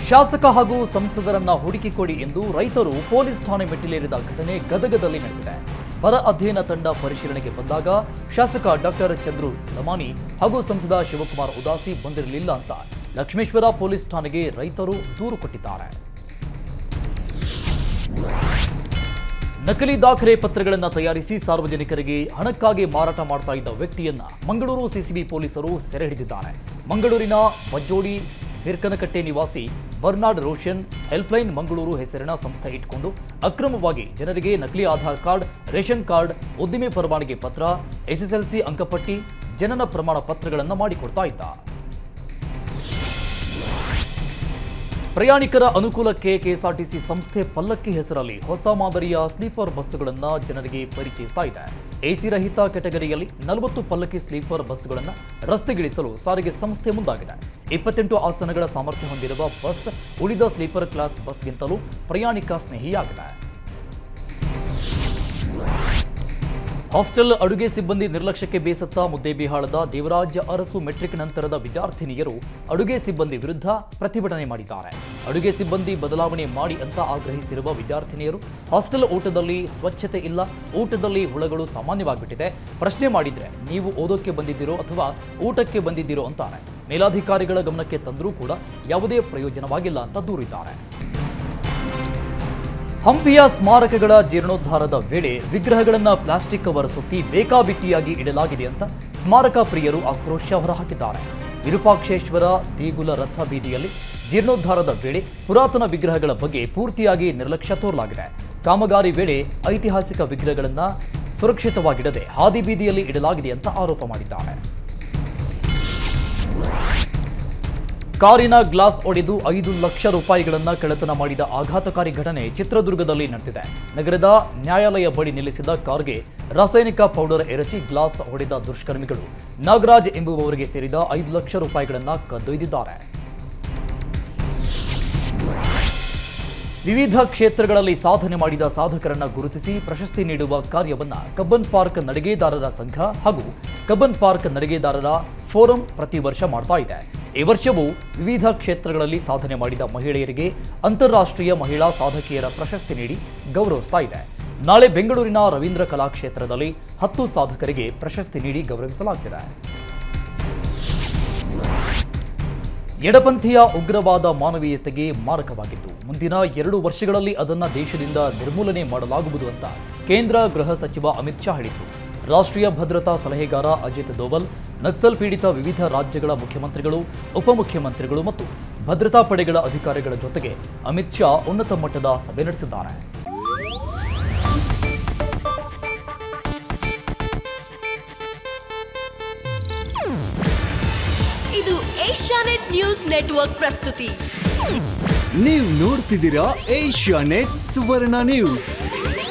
ಶಾಸಕ ಹಾಗೂ ಸಂಸದರನ್ನ ಹುಡುಕಿಕೊಡಿ ಎಂದು ರೈತರು ಪೊಲೀಸ್ ಠಾಣೆ ಮೆಟ್ಟಿಲೇರಿದ ಘಟನೆ ಗದಗದಲ್ಲಿ ನಡೆದಿದೆ ಬರ ಅಧ್ಯಯನ ತಂಡ ಪರಿಶೀಲನೆಗೆ ಬಂದಾಗ ಶಾಸಕ ಡಾಕ್ಟರ್ ಚಂದ್ರು ಲಮಾನಿ ಹಾಗೂ ಸಂಸದ ಶಿವಕುಮಾರ್ ಉದಾಸಿ ಬಂದಿರಲಿಲ್ಲ ಅಂತ ಲಕ್ಷ್ಮೇಶ್ವರ ಪೊಲೀಸ್ ಠಾಣೆಗೆ ರೈತರು ದೂರು ಕೊಟ್ಟಿದ್ದಾರೆ ನಕಲಿ ದಾಖಲೆ ಪತ್ರಗಳನ್ನು ತಯಾರಿಸಿ ಸಾರ್ವಜನಿಕರಿಗೆ ಹಣಕ್ಕಾಗಿ ಮಾರಾಟ ಮಾಡ್ತಾ ಇದ್ದ ವ್ಯಕ್ತಿಯನ್ನ ಮಂಗಳೂರು ಸಿಸಿಬಿ ಪೊಲೀಸರು ಸೆರೆ ಹಿಡಿದಿದ್ದಾರೆ ಮಂಗಳೂರಿನ ಬಜ್ಜೋಡಿ ಬಿರ್ಕನಕಟ್ಟೆ ನಿವಾಸಿ ಬರ್ನಾರ್ಡ್ ರೋಷನ್ ಹೆಲ್ಪ್ಲೈನ್ ಮಂಗಳೂರು ಹೆಸರಿನ ಸಂಸ್ಥೆ ಇಟ್ಕೊಂಡು ಅಕ್ರಮವಾಗಿ ಜನರಿಗೆ ನಕಲಿ ಆಧಾರ್ ಕಾರ್ಡ್ ರೇಷನ್ ಕಾರ್ಡ್ ಉದ್ದಿಮೆ ಪರವಾನಗಿ ಪತ್ರ ಎಸ್ಎಸ್ಎಲ್ಸಿ ಅಂಕಪಟ್ಟಿ ಜನನ ಪ್ರಮಾಣ ಪತ್ರಗಳನ್ನು ಮಾಡಿಕೊಡ್ತಾ ಇದ್ದ ಪ್ರಯಾಣಿಕರ ಅನುಕೂಲಕ್ಕೆ ಕೆಎಸ್ಆರ್ಟಿಸಿ ಸಂಸ್ಥೆ ಪಲ್ಲಕ್ಕಿ ಹೆಸರಲ್ಲಿ ಹೊಸ ಮಾದರಿಯ ಸ್ಲೀಪರ್ ಬಸ್ಸುಗಳನ್ನು ಜನರಿಗೆ ಪರಿಚಯಿಸ್ತಾ ಇದೆ ಎಸಿ ರಹಿತ ಕೆಟಗರಿಯಲ್ಲಿ ನಲವತ್ತು ಪಲ್ಲಕ್ಕಿ ಸ್ಲೀಪರ್ ಬಸ್ಸುಗಳನ್ನು ರಸ್ತೆಗಿಳಿಸಲು ಸಾರಿಗೆ ಸಂಸ್ಥೆ ಮುಂದಾಗಿದೆ ಇಪ್ಪತ್ತೆಂಟು ಆಸನಗಳ ಸಾಮರ್ಥ್ಯ ಹೊಂದಿರುವ ಬಸ್ ಉಳಿದ ಸ್ಲೀಪರ್ ಕ್ಲಾಸ್ ಬಸ್ಗಿಂತಲೂ ಪ್ರಯಾಣಿಕ ಸ್ನೇಹಿಯಾಗಿದೆ ಹಾಸ್ಟೆಲ್ ಅಡುಗೆ ಸಿಬ್ಬಂದಿ ನಿರ್ಲಕ್ಷ್ಯಕ್ಕೆ ಬೇಸತ್ತ ಮುದ್ದೇಬಿಹಾಳದ ದೇವರಾಜ ಅರಸು ಮೆಟ್ರಿಕ್ ನಂತರದ ವಿದ್ಯಾರ್ಥಿನಿಯರು ಅಡುಗೆ ಸಿಬ್ಬಂದಿ ವಿರುದ್ಧ ಪ್ರತಿಭಟನೆ ಮಾಡಿದ್ದಾರೆ ಅಡುಗೆ ಸಿಬ್ಬಂದಿ ಬದಲಾವಣೆ ಮಾಡಿ ಅಂತ ಆಗ್ರಹಿಸಿರುವ ವಿದ್ಯಾರ್ಥಿನಿಯರು ಹಾಸ್ಟೆಲ್ ಊಟದಲ್ಲಿ ಸ್ವಚ್ಛತೆ ಇಲ್ಲ ಊಟದಲ್ಲಿ ಹುಳಗಳು ಸಾಮಾನ್ಯವಾಗಿಬಿಟ್ಟಿದೆ ಪ್ರಶ್ನೆ ಮಾಡಿದ್ರೆ ನೀವು ಓದೋಕ್ಕೆ ಬಂದಿದ್ದೀರೋ ಅಥವಾ ಊಟಕ್ಕೆ ಬಂದಿದ್ದೀರೋ ಅಂತಾರೆ ಮೇಲಾಧಿಕಾರಿಗಳ ಗಮನಕ್ಕೆ ತಂದರೂ ಕೂಡ ಯಾವುದೇ ಪ್ರಯೋಜನವಾಗಿಲ್ಲ ಅಂತ ದೂರಿದ್ದಾರೆ ಹಂಪಿಯ ಸ್ಮಾರಕಗಳ ಜೀರ್ಣೋದ್ಧಾರದ ವೇಳೆ ವಿಗ್ರಹಗಳನ್ನು ಪ್ಲಾಸ್ಟಿಕ್ ಕವರ್ ಸುತ್ತಿ ಬೇಕಾಬಿಟ್ಟಿಯಾಗಿ ಇಡಲಾಗಿದೆ ಅಂತ ಸ್ಮಾರಕ ಪ್ರಿಯರು ಆಕ್ರೋಶ ಹೊರಹಾಕಿದ್ದಾರೆ ವಿರೂಪಾಕ್ಷೇಶ್ವರ ದೇಗುಲ ರಥ ಬೀದಿಯಲ್ಲಿ ಜೀರ್ಣೋದ್ಧಾರದ ವೇಳೆ ಪುರಾತನ ವಿಗ್ರಹಗಳ ಬಗ್ಗೆ ಪೂರ್ತಿಯಾಗಿ ನಿರ್ಲಕ್ಷ್ಯ ತೋರಲಾಗಿದೆ ಕಾಮಗಾರಿ ವೇಳೆ ಐತಿಹಾಸಿಕ ವಿಗ್ರಹಗಳನ್ನು ಸುರಕ್ಷಿತವಾಗಿಡದೆ ಹಾದಿ ಬೀದಿಯಲ್ಲಿ ಇಡಲಾಗಿದೆ ಅಂತ ಆರೋಪ ಮಾಡಿದ್ದಾರೆ ಕಾರಿನ ಗ್ಲಾಸ್ ಒಡೆದು ಐದು ಲಕ್ಷ ರೂಪಾಯಿಗಳನ್ನ ಕಳ್ಳತನ ಮಾಡಿದ ಆಘಾತಕಾರಿ ಘಟನೆ ಚಿತ್ರದುರ್ಗದಲ್ಲಿ ನಡೆದಿದೆ ನಗರದ ನ್ಯಾಯಾಲಯ ಬಳಿ ನಿಲ್ಲಿಸಿದ ಕಾರ್ಗೆ ರಾಸಾಯನಿಕ ಪೌಡರ್ ಎರಚಿ ಗ್ಲಾಸ್ ಹೊಡೆದ ದುಷ್ಕರ್ಮಿಗಳು ನಾಗರಾಜ್ ಎಂಬುವವರಿಗೆ ಸೇರಿದ ಐದು ಲಕ್ಷ ರೂಪಾಯಿಗಳನ್ನ ಕದ್ದೊಯ್ದಿದ್ದಾರೆ ವಿವಿಧ ಕ್ಷೇತ್ರಗಳಲ್ಲಿ ಸಾಧನೆ ಮಾಡಿದ ಸಾಧಕರನ್ನ ಗುರುತಿಸಿ ಪ್ರಶಸ್ತಿ ನೀಡುವ ಕಾರ್ಯವನ್ನ ಕಬ್ಬನ್ ಪಾರ್ಕ್ ನಡಿಗೆದಾರರ ಸಂಘ ಹಾಗೂ ಕಬ್ಬನ್ ಪಾರ್ಕ್ ನಡಿಗೆದಾರರ ಫೋರಂ ಪ್ರತಿ ವರ್ಷ ಮಾಡ್ತಾ ಇದೆ ಈ ವರ್ಷವೂ ವಿವಿಧ ಕ್ಷೇತ್ರಗಳಲ್ಲಿ ಸಾಧನೆ ಮಾಡಿದ ಮಹಿಳೆಯರಿಗೆ ಅಂತಾರಾಷ್ಟ್ರೀಯ ಮಹಿಳಾ ಸಾಧಕಿಯರ ಪ್ರಶಸ್ತಿ ನೀಡಿ ಗೌರವಿಸ್ತಾ ಇದೆ ನಾಳೆ ಬೆಂಗಳೂರಿನ ರವೀಂದ್ರ ಕಲಾಕ್ಷೇತ್ರದಲ್ಲಿ ಹತ್ತು ಸಾಧಕರಿಗೆ ಪ್ರಶಸ್ತಿ ನೀಡಿ ಗೌರವಿಸಲಾಗುತ್ತಿದೆ ಎಡಪಂಥೀಯ ಉಗ್ರವಾದ ಮಾನವೀಯತೆಗೆ ಮಾರಕವಾಗಿದ್ದು ಮುಂದಿನ ಎರಡು ವರ್ಷಗಳಲ್ಲಿ ಅದನ್ನು ದೇಶದಿಂದ ನಿರ್ಮೂಲನೆ ಮಾಡಲಾಗುವುದು ಅಂತ ಕೇಂದ್ರ ಗೃಹ ಸಚಿವ ಅಮಿತ್ ಶಾ ಹೇಳಿದರು ರಾಷ್ಟ್ರೀಯ ಭದ್ರತಾ ಸಲಹೆಗಾರ ಅಜಿತ್ ದೋವಲ್ ನಕ್ಸಲ್ ಪೀಡಿತ ವಿವಿಧ ರಾಜ್ಯಗಳ ಮುಖ್ಯಮಂತ್ರಿಗಳು ಉಪಮುಖ್ಯಮಂತ್ರಿಗಳು ಮತ್ತು ಭದ್ರತಾ ಪಡೆಗಳ ಅಧಿಕಾರಿಗಳ ಜೊತೆಗೆ ಅಮಿತ್ ಶಾ ಉನ್ನತ ಮಟ್ಟದ ಸಭೆ ನಡೆಸಿದ್ದಾರೆ ಇದು ಏಷ್ಯಾನೆಟ್ ನ್ಯೂಸ್ ನೆಟ್ವರ್ಕ್ ಪ್ರಸ್ತುತಿ ನೀವು ನೋಡ್ತಿದ್ದೀರಾ ಏಷ್ಯಾ ನೆಟ್ ಸುವರ್ಣ ನ್ಯೂಸ್